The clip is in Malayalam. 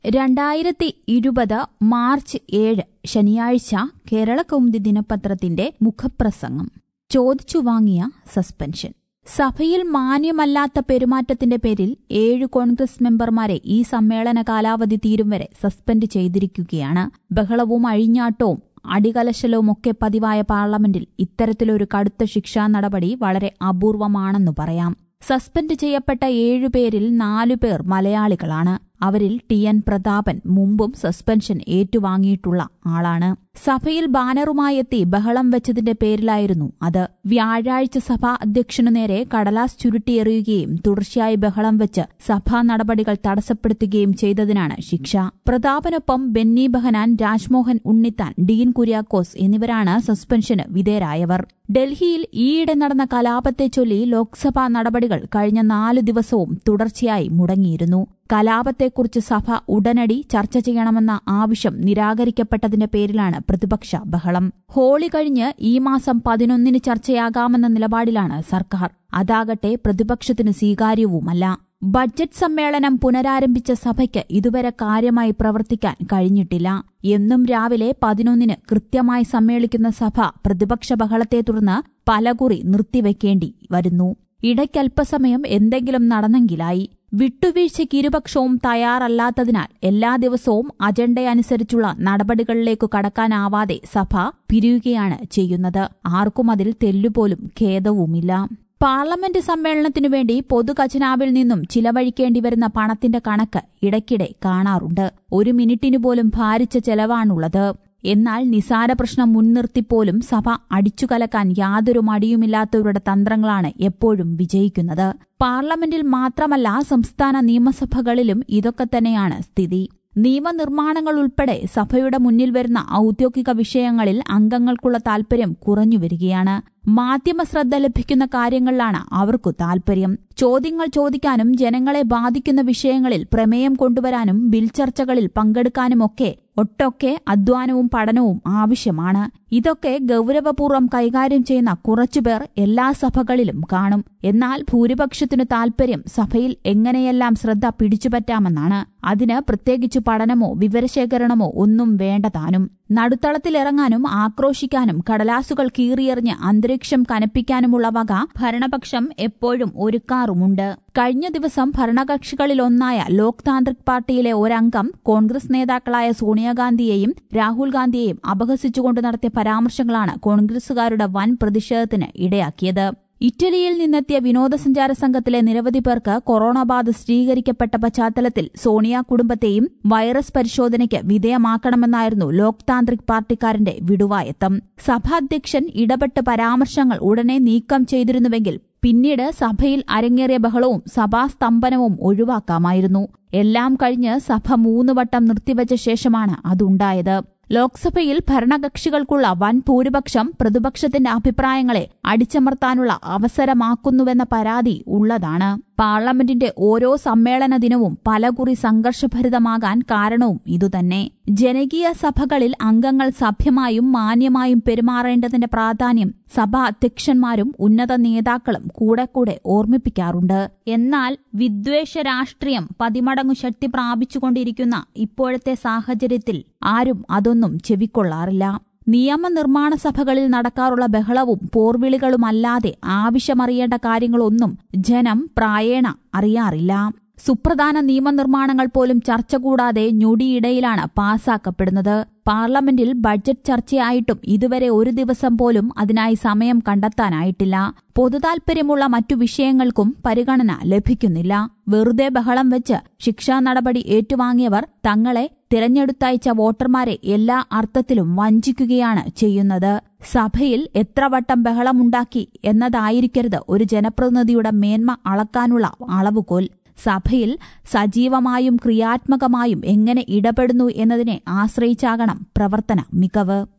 രണ്ടായിരത്തി ഇരുപത് മാർച്ച് ഏഴ് ശനിയാഴ്ച കേരള കൗമുദി ദിനപത്രത്തിന്റെ മുഖപ്രസംഗം ചോദിച്ചു വാങ്ങിയ സസ്പെൻഷൻ സഭയിൽ മാന്യമല്ലാത്ത പെരുമാറ്റത്തിന്റെ പേരിൽ ഏഴ് കോൺഗ്രസ് മെമ്പർമാരെ ഈ സമ്മേളന കാലാവധി തീരും വരെ സസ്പെൻഡ് ചെയ്തിരിക്കുകയാണ് ബഹളവും അഴിഞ്ഞാട്ടവും അടികലശലവുമൊക്കെ പതിവായ പാർലമെന്റിൽ ഇത്തരത്തിലൊരു കടുത്ത ശിക്ഷാ നടപടി വളരെ അപൂർവമാണെന്നു പറയാം സസ്പെൻഡ് ചെയ്യപ്പെട്ട ഏഴുപേരിൽ നാലുപേർ മലയാളികളാണ് അവരിൽ ടി എൻ പ്രതാപൻ മുമ്പും സസ്പെൻഷൻ ഏറ്റുവാങ്ങിയിട്ടുള്ള ആളാണ് സഭയിൽ ബാനറുമായി എത്തി ബഹളം വെച്ചതിന്റെ പേരിലായിരുന്നു അത് വ്യാഴാഴ്ച സഭാ അധ്യക്ഷനു നേരെ കടലാസ് ചുരുട്ടിയെറിയുകയും തുടർച്ചയായി ബഹളം വെച്ച് സഭാ നടപടികൾ തടസ്സപ്പെടുത്തുകയും ചെയ്തതിനാണ് ശിക്ഷ പ്രതാപനൊപ്പം ബെന്നി ബഹനാൻ രാജ്മോഹൻ ഉണ്ണിത്താൻ ഡീൻ കുര്യാക്കോസ് എന്നിവരാണ് സസ്പെൻഷന് വിധേയരായവർ ഡൽഹിയിൽ ഈയിടെ നടന്ന കലാപത്തെ ചൊല്ലി ലോക്സഭാ നടപടികൾ കഴിഞ്ഞ നാല് ദിവസവും തുടർച്ചയായി മുടങ്ങിയിരുന്നു കലാപത്തെക്കുറിച്ച് സഭ ഉടനടി ചർച്ച ചെയ്യണമെന്ന ആവശ്യം നിരാകരിക്കപ്പെട്ടതിന്റെ പേരിലാണ് പ്രതിപക്ഷ ബഹളം ഹോളി കഴിഞ്ഞ് ഈ മാസം പതിനൊന്നിന് ചർച്ചയാകാമെന്ന നിലപാടിലാണ് സർക്കാർ അതാകട്ടെ പ്രതിപക്ഷത്തിന് സ്വീകാര്യവുമല്ല ബഡ്ജറ്റ് സമ്മേളനം പുനരാരംഭിച്ച സഭയ്ക്ക് ഇതുവരെ കാര്യമായി പ്രവർത്തിക്കാൻ കഴിഞ്ഞിട്ടില്ല എന്നും രാവിലെ പതിനൊന്നിന് കൃത്യമായി സമ്മേളിക്കുന്ന സഭ പ്രതിപക്ഷ ബഹളത്തെ തുടർന്ന് പലകുറി നിർത്തിവെക്കേണ്ടി വരുന്നു ഇടയ്ക്കൽപ്പസമയം എന്തെങ്കിലും നടന്നെങ്കിലായി വിട്ടുവീഴ്ചയ്ക്ക് ഇരുപക്ഷവും തയ്യാറല്ലാത്തതിനാൽ എല്ലാ ദിവസവും അജണ്ടയനുസരിച്ചുള്ള നടപടികളിലേക്കു കടക്കാനാവാതെ സഭ പിരിയുകയാണ് ചെയ്യുന്നത് ആർക്കും അതിൽ തെല്ലുപോലും ഖേദവുമില്ല പാർലമെന്റ് സമ്മേളനത്തിനു വേണ്ടി പൊതുഖജനാവിൽ നിന്നും ചിലവഴിക്കേണ്ടി വരുന്ന പണത്തിന്റെ കണക്ക് ഇടയ്ക്കിടെ കാണാറുണ്ട് ഒരു മിനിറ്റിനു പോലും ഭാരിച്ച ചെലവാണുള്ളത് എന്നാൽ നിസാര പ്രശ്നം മുൻനിർത്തിപ്പോലും സഭ അടിച്ചുകലക്കാൻ യാതൊരു മടിയുമില്ലാത്തവരുടെ തന്ത്രങ്ങളാണ് എപ്പോഴും വിജയിക്കുന്നത് പാർലമെന്റിൽ മാത്രമല്ല സംസ്ഥാന നിയമസഭകളിലും ഇതൊക്കെ തന്നെയാണ് സ്ഥിതി നിയമനിർമ്മാണങ്ങൾ ഉൾപ്പെടെ സഭയുടെ മുന്നിൽ വരുന്ന ഔദ്യോഗിക വിഷയങ്ങളിൽ അംഗങ്ങൾക്കുള്ള താൽപര്യം കുറഞ്ഞുവരികയാണ് മാധ്യമ ശ്രദ്ധ ലഭിക്കുന്ന കാര്യങ്ങളിലാണ് അവർക്കു താൽപര്യം ചോദ്യങ്ങൾ ചോദിക്കാനും ജനങ്ങളെ ബാധിക്കുന്ന വിഷയങ്ങളിൽ പ്രമേയം കൊണ്ടുവരാനും ബിൽ ചർച്ചകളിൽ പങ്കെടുക്കാനുമൊക്കെ ഒട്ടൊക്കെ അധ്വാനവും പഠനവും ആവശ്യമാണ് ഇതൊക്കെ ഗൌരവപൂർവ്വം കൈകാര്യം ചെയ്യുന്ന കുറച്ചുപേർ എല്ലാ സഭകളിലും കാണും എന്നാൽ ഭൂരിപക്ഷത്തിനു താൽപര്യം സഭയിൽ എങ്ങനെയെല്ലാം ശ്രദ്ധ പിടിച്ചുപറ്റാമെന്നാണ് അതിന് പ്രത്യേകിച്ച് പഠനമോ വിവരശേഖരണമോ ഒന്നും വേണ്ടതാനും നടുത്തളത്തിലിറങ്ങാനും ആക്രോശിക്കാനും കടലാസുകൾ കീറിയെറിഞ്ഞ് അന്തരീക്ഷം കനപ്പിക്കാനുമുള്ള വക ഭരണപക്ഷം എപ്പോഴും ഒരുക്കാറുമുണ്ട് കഴിഞ്ഞ ദിവസം ഭരണകക്ഷികളിലൊന്നായ ലോക് താന്ത്രിക് പാർട്ടിയിലെ ഒരംഗം കോൺഗ്രസ് നേതാക്കളായ സോണിയാഗാന്ധിയെയും രാഹുൽ ഗാന്ധിയെയും അപഹസിച്ചുകൊണ്ട് നടത്തിയ പരാമർശങ്ങളാണ് കോൺഗ്രസുകാരുടെ വൻ പ്രതിഷേധത്തിന് ഇടയാക്കിയത് ഇറ്റലിയിൽ നിന്നെത്തിയ വിനോദസഞ്ചാര സംഘത്തിലെ നിരവധി പേർക്ക് കൊറോണ ബാധ സ്ഥിരീകരിക്കപ്പെട്ട പശ്ചാത്തലത്തിൽ സോണിയ കുടുംബത്തെയും വൈറസ് പരിശോധനയ്ക്ക് വിധേയമാക്കണമെന്നായിരുന്നു ലോക് താന്ത്രിക് പാർട്ടിക്കാരന്റെ വിടുവായത്തം സഭാധ്യക്ഷൻ ഇടപെട്ട് പരാമർശങ്ങൾ ഉടനെ നീക്കം ചെയ്തിരുന്നുവെങ്കിൽ പിന്നീട് സഭയിൽ അരങ്ങേറിയ ബഹളവും സഭാസ്തംഭനവും ഒഴിവാക്കാമായിരുന്നു എല്ലാം കഴിഞ്ഞ് സഭ മൂന്ന് വട്ടം നിർത്തിവച്ച ശേഷമാണ് അതുണ്ടായത് ലോക്സഭയിൽ ഭരണകക്ഷികൾക്കുള്ള വൻ ഭൂരിപക്ഷം പ്രതിപക്ഷത്തിന്റെ അഭിപ്രായങ്ങളെ അടിച്ചമർത്താനുള്ള അവസരമാക്കുന്നുവെന്ന പരാതി ഉള്ളതാണ് പാർലമെന്റിന്റെ ഓരോ സമ്മേളന ദിനവും പലകുറി സംഘർഷഭരിതമാകാൻ കാരണവും ഇതുതന്നെ ജനകീയ സഭകളിൽ അംഗങ്ങൾ സഭ്യമായും മാന്യമായും പെരുമാറേണ്ടതിന്റെ പ്രാധാന്യം സഭാ അധ്യക്ഷന്മാരും ഉന്നത നേതാക്കളും കൂടെ കൂടെ ഓർമ്മിപ്പിക്കാറുണ്ട് എന്നാൽ വിദ്വേഷ രാഷ്ട്രീയം പതിമടങ്ങു ശക്തി പ്രാപിച്ചുകൊണ്ടിരിക്കുന്ന ഇപ്പോഴത്തെ സാഹചര്യത്തിൽ ആരും അതൊന്നും ചെവിക്കൊള്ളാറില്ല നിയമനിർമ്മാണ സഭകളിൽ നടക്കാറുള്ള ബഹളവും പോർവിളികളുമല്ലാതെ ആവശ്യമറിയേണ്ട കാര്യങ്ങളൊന്നും ജനം പ്രായേണ അറിയാറില്ല സുപ്രധാന നിയമനിർമ്മാണങ്ങൾ പോലും ചർച്ച കൂടാതെ ഞൊടിയിടയിലാണ് പാസാക്കപ്പെടുന്നത് പാർലമെന്റിൽ ബഡ്ജറ്റ് ചർച്ചയായിട്ടും ഇതുവരെ ഒരു ദിവസം പോലും അതിനായി സമയം കണ്ടെത്താനായിട്ടില്ല പൊതുതാൽപര്യമുള്ള മറ്റു വിഷയങ്ങൾക്കും പരിഗണന ലഭിക്കുന്നില്ല വെറുതെ ബഹളം വെച്ച് ശിക്ഷാ നടപടി ഏറ്റുവാങ്ങിയവർ തങ്ങളെ തിരഞ്ഞെടുത്തയച്ച വോട്ടർമാരെ എല്ലാ അർത്ഥത്തിലും വഞ്ചിക്കുകയാണ് ചെയ്യുന്നത് സഭയിൽ എത്ര വട്ടം ബഹളമുണ്ടാക്കി എന്നതായിരിക്കരുത് ഒരു ജനപ്രതിനിധിയുടെ മേന്മ അളക്കാനുള്ള അളവുകോൽ സഭയിൽ സജീവമായും ക്രിയാത്മകമായും എങ്ങനെ ഇടപെടുന്നു എന്നതിനെ ആശ്രയിച്ചാകണം പ്രവർത്തന മികവ്